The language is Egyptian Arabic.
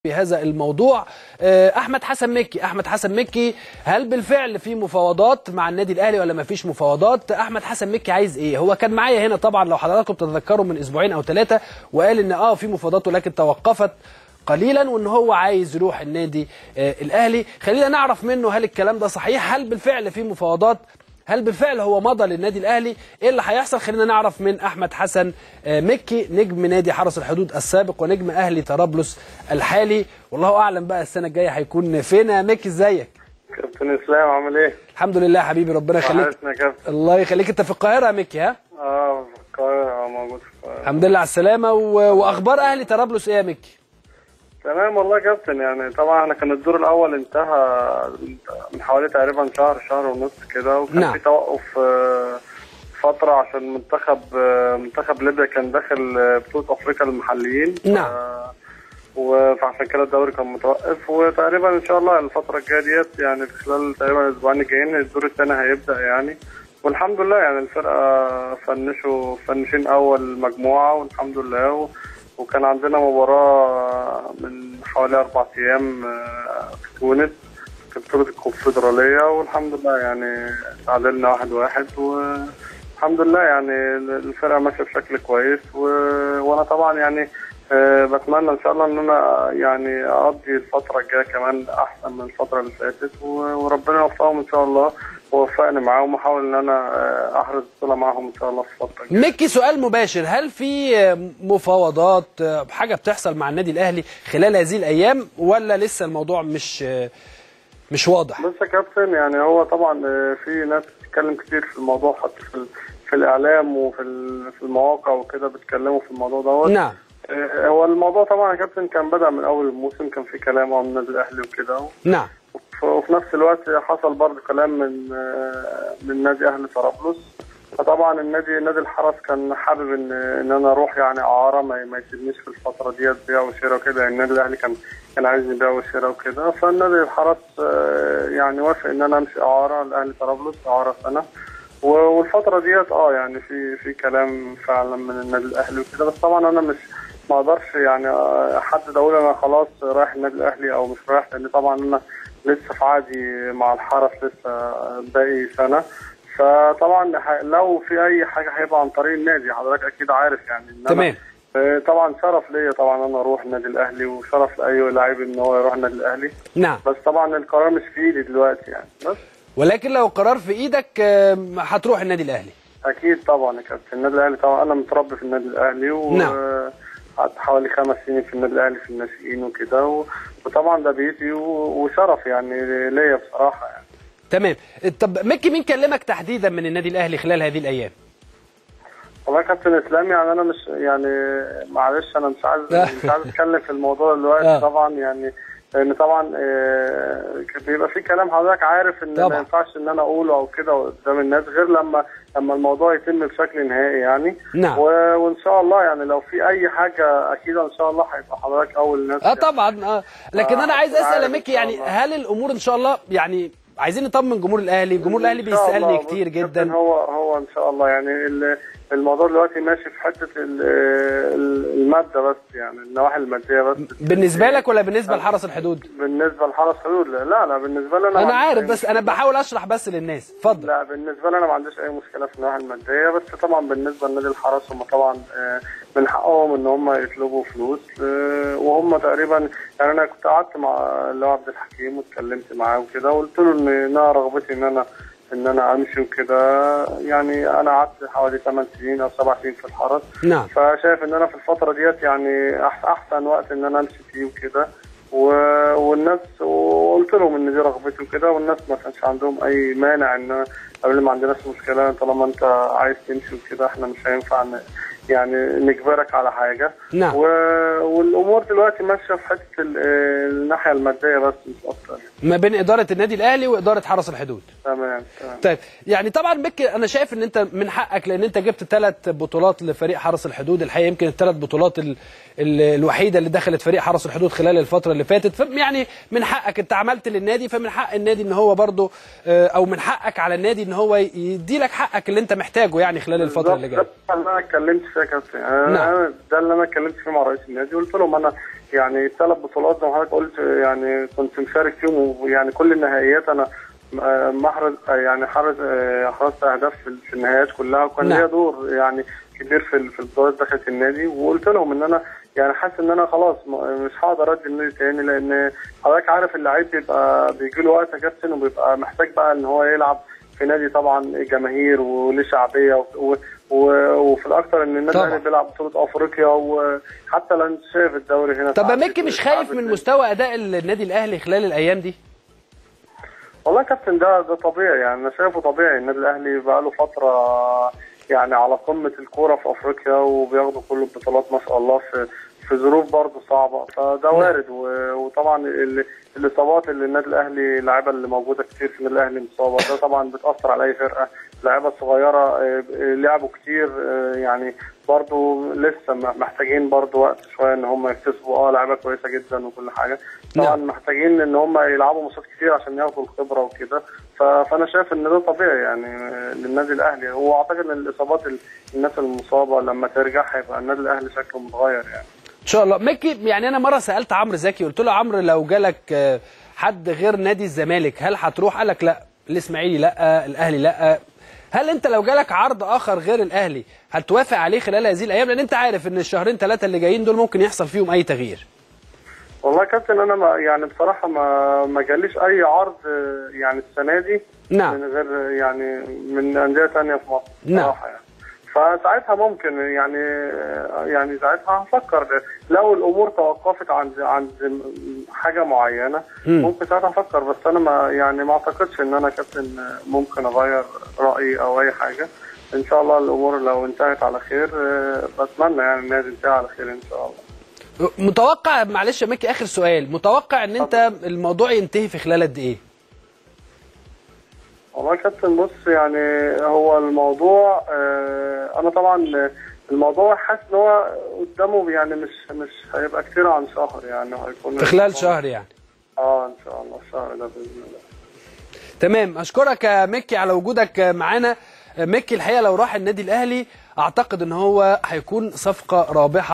في هذا الموضوع احمد حسن مكي احمد حسن مكي هل بالفعل في مفاوضات مع النادي الاهلي ولا ما فيش مفاوضات احمد حسن مكي عايز ايه هو كان معايا هنا طبعا لو حضراتكم تتذكروا من اسبوعين او ثلاثه وقال ان اه في مفاوضات ولكن توقفت قليلا وان هو عايز يروح النادي آه الاهلي خلينا نعرف منه هل الكلام ده صحيح هل بالفعل في مفاوضات هل بالفعل هو مضى للنادي الاهلي ايه اللي هيحصل خلينا نعرف من احمد حسن مكي نجم نادي حرس الحدود السابق ونجم اهلي طرابلس الحالي والله اعلم بقى السنه الجايه هيكون فين يا مكي ازيك كابتن اسلام عامل ايه الحمد لله يا حبيبي ربنا يخليك وحشنا يا كابتن الله يخليك انت في القاهره يا مكي ها اه في القاهره موجود في القاهره الحمد لله على السلامه و... واخبار اهلي طرابلس ايه يا مكي تمام والله يا كابتن يعني طبعا احنا كان الدور الاول انتهى من حوالي تقريبا شهر شهر ونص كده وكان نعم. في توقف آه، فتره عشان منتخب آه، منتخب ليبيا كان داخل آه، بطوله افريقيا للمحليين نعم. ف- وفعشان كده الدوري كان متوقف وتقريبا ان شاء الله الفتره الجايه ديت يعني في خلال تقريبا الاسبوعين الجايين الدور الثاني هيبدا يعني والحمد لله يعني الفرقه فنشوا فنشين اول مجموعه والحمد لله و... وكان عندنا مباراه من حوالي اربع ايام آه، في تونس في بطوله الكونفدراليه والحمد لله يعني تعادلنا واحد واحد والحمد لله يعني الفرقه ماشيه بشكل كويس و... وانا طبعا يعني آه، بتمنى ان شاء الله ان انا يعني اقضي الفتره الجايه كمان احسن من الفتره اللي فاتت و- وربنا يوفقهم ان شاء الله ووفقني معاهم واحاول ان انا آه، احرز بطوله معاهم ان شاء الله في الفتره الجايه مكي سؤال مباشر هل في مفاوضات حاجه بتحصل مع النادي الاهلي خلال هذه الايام ولا لسه الموضوع مش مش واضح بص يا كابتن يعني هو طبعا آه، في ناس بتتكلم كتير في الموضوع حتى في ال- في الاعلام وفي ال- في المواقع وكده بيتكلموا في الموضوع دوت نعم آه، هو الموضوع طبعا يا كابتن كان بدا من اول الموسم كان في كلام عن النادي الاهلي وكده نعم ف- وفي نفس الوقت حصل برضه كلام من آه، من نادي اهلي طرابلس فطبعا النادي نادي الحرس كان حابب ان ان انا اروح يعني اعاره ما, ما يسيبنيش في الفتره ديت بيع وشراء وكده يعني النادي الاهلي كان كان عايز يبيع وشراء وكده فالنادي الحرس آه، يعني وافق ان انا امشي اعاره لاهلي طرابلس اعاره سنه و- والفتره ديت اه يعني في في كلام فعلا من النادي الاهلي وكده بس طبعا انا مش ما اقدرش يعني آه، احدد اقول انا خلاص رايح النادي الاهلي او مش رايح لان طبعا انا لسه في عادي مع الحرس لسه باقي سنه فطبعا ح- لو في اي حاجه هيبقى عن طريق النادي حضرتك اكيد عارف يعني إن أنا- تمام آه، طبعا شرف ليا طبعا انا اروح النادي الاهلي وشرف لاي لاعب ان هو يروح النادي الاهلي نعم بس طبعا القرار مش في ايدي دلوقتي يعني بس ولكن لو قرار في ايدك آم، هتروح النادي الاهلي اكيد طبعا يا كابتن النادي الاهلي طبعا انا متربي في النادي الاهلي و نعم. قعدت حوالي خمس سنين في النادي الاهلي في الناشئين وكده و... وطبعا ده بيتي و... وشرف يعني ليا بصراحه يعني تمام طب مكي مين كلمك تحديدا من النادي الاهلي خلال هذه الايام والله يا كابتن اسلام يعني انا مش يعني معلش انا مش عايز مش عايز اتكلم في الموضوع دلوقتي آه. طبعا يعني لان طبعا آه، بيبقى في كلام حضرتك عارف ان طبعا. ما ينفعش ان انا اقوله او كده قدام الناس غير لما لما الموضوع يتم بشكل نهائي يعني نعم. و... وان شاء الله يعني لو في اي حاجه اكيد ان شاء الله هيبقى حضرتك اول ناس اه يعني. طبعا اه لكن آه، انا عايز اسال يا عارف إن مكي شاء يعني الله. هل الامور ان شاء الله يعني عايزين نطمن جمهور الاهلي الجمهور الاهلي إن شاء بيسالني الله. كتير بص يا جدا كابتن هو هو ان شاء الله يعني ال- الموضوع دلوقتي ماشي في حته ال- ال- الماده بس يعني النواحي الماديه بس بالنسبه لك ولا بالنسبه لحرس الحدود بالنسبه لحرس حدود لا لا لا بالنسبه لي انا ما انا عنديش عارف أي بس انا مشكلة. بحاول اشرح بس للناس اتفضل لا بالنسبه لي انا ما عنديش اي مشكله في النواحي الماديه بس طبعا بالنسبه لنادي الحرس هم طبعا آه، من حقهم ان هم يطلبوا فلوس آه، وهم تقريبا يعني انا كنت قعدت مع اللي هو عبد الحكيم واتكلمت معاه وكده وقلت له ان انا رغبتي ان انا ان انا امشي وكده يعني انا قعدت حوالي 8 سنين او 7 سنين في الحرس نعم فشايف ان انا في الفتره ديت يعني أح- احسن وقت ان انا امشي فيه وكده و- والناس وقلت لهم ان دي رغبتي وكده والناس ما كانش عندهم اي مانع ان قبل ما عندناش مشكله طالما انت عايز تمشي وكده احنا مش هينفع ن- يعني نجبرك على حاجه نعم. و... والامور دلوقتي ماشيه في حته ال- الناحيه الماديه بس مش اكتر يعني. ما بين اداره النادي الاهلي واداره حرس الحدود تمام تمام طيب يعني طبعا مكي انا شايف ان انت من حقك لان انت جبت ثلاث بطولات لفريق حرس الحدود الحقيقه يمكن الثلاث بطولات ال ال الوحيده اللي دخلت فريق حرس الحدود خلال الفتره اللي فاتت يعني من حقك انت عملت للنادي فمن حق النادي ان هو برضه آه، او من حقك على النادي ان هو يدي لك حقك اللي انت محتاجه يعني خلال الفتره اللي جايه بالظبط. انا اتكلمت يا كابتن يعني نعم. أنا ده اللي انا اتكلمت فيه مع رئيس النادي قلت لهم انا يعني ثلاث بطولات زي ما حضرتك قلت يعني كنت مشارك فيهم ويعني كل النهائيات انا آه، محرز آه، يعني حرز آه، حرزت اهداف في في النهائيات كلها وكان نعم. ليا دور يعني كبير في ال- في البطولات داخل النادي وقلت لهم ان انا يعني حاسس ان انا خلاص م- مش هقدر ادي النادي تاني لان حضرتك عارف اللعيب بيبقى بيجي له وقت يا كابتن وبيبقى محتاج بقى ان هو يلعب في نادي طبعا جماهير وليه شعبيه و... و... و... وفي الاكثر ان النادي طبعا. الاهلي بيلعب بطوله افريقيا وحتى لو انت شايف الدوري هنا طب ساعات مكي مش خايف من مستوى اداء النادي الاهلي خلال الايام دي والله يا كابتن ده ده طبيعي يعني انا شايفه طبيعي النادي الاهلي بقى له فتره يعني على قمه الكوره في افريقيا وبياخدوا كل البطولات ما شاء الله في في ظروف برضه صعبه فده وارد و- وطبعا ال- الاصابات اللي النادي الاهلي اللعيبه اللي موجوده كتير في النادي الاهلي مصابه ده طبعا بتاثر على اي فرقه اللعيبه الصغيره آه، آه، لعبوا كتير آه، يعني برضه لسه م- محتاجين برضه وقت شويه ان هم يكتسبوا اه لعيبه كويسه جدا وكل حاجه طبعا نعم. محتاجين ان هم يلعبوا ماتشات كتير عشان ياخدوا الخبره وكده ف- فانا شايف ان ده طبيعي يعني للنادي الاهلي واعتقد ان الاصابات ال- الناس المصابه لما ترجع هيبقى النادي الاهلي شكله متغير يعني ان شاء الله مكي يعني انا مره سالت عمرو زكي قلت له عمرو لو جالك آه، حد غير نادي الزمالك هل هتروح قال لك لا الاسماعيلي لا الاهلي لا هل انت لو جالك عرض اخر غير الاهلي هتوافق عليه خلال هذه الايام لان انت عارف ان الشهرين ثلاثه اللي جايين دول ممكن يحصل فيهم اي تغيير والله يا كابتن انا ما يعني بصراحه ما ما جاليش اي عرض آه، يعني السنه دي نعم. من غير يعني من انديه ثانيه في مصر نعم. بصراحه يعني فساعتها ممكن يعني آه، يعني ساعتها هفكر لو الامور توقفت عند عند حاجه معينه مم. ممكن ساعتها افكر بس انا ما يعني ما اعتقدش ان انا كابتن آه، ممكن اغير رايي او اي حاجه ان شاء الله الامور لو انتهت على خير آه، بتمنى يعني انها تنتهي على خير ان شاء الله متوقع معلش يا مكي اخر سؤال متوقع ان انت الموضوع ينتهي في خلال قد ايه والله يا كابتن بص يعني هو الموضوع آه انا طبعا الموضوع حاسس ان هو قدامه يعني مش مش هيبقى كتير عن شهر يعني هيكون في خلال شهر يعني اه ان شاء الله الشهر ده باذن الله تمام اشكرك يا مكي على وجودك معانا مكي الحقيقه لو راح النادي الاهلي اعتقد ان هو هيكون صفقه رابحه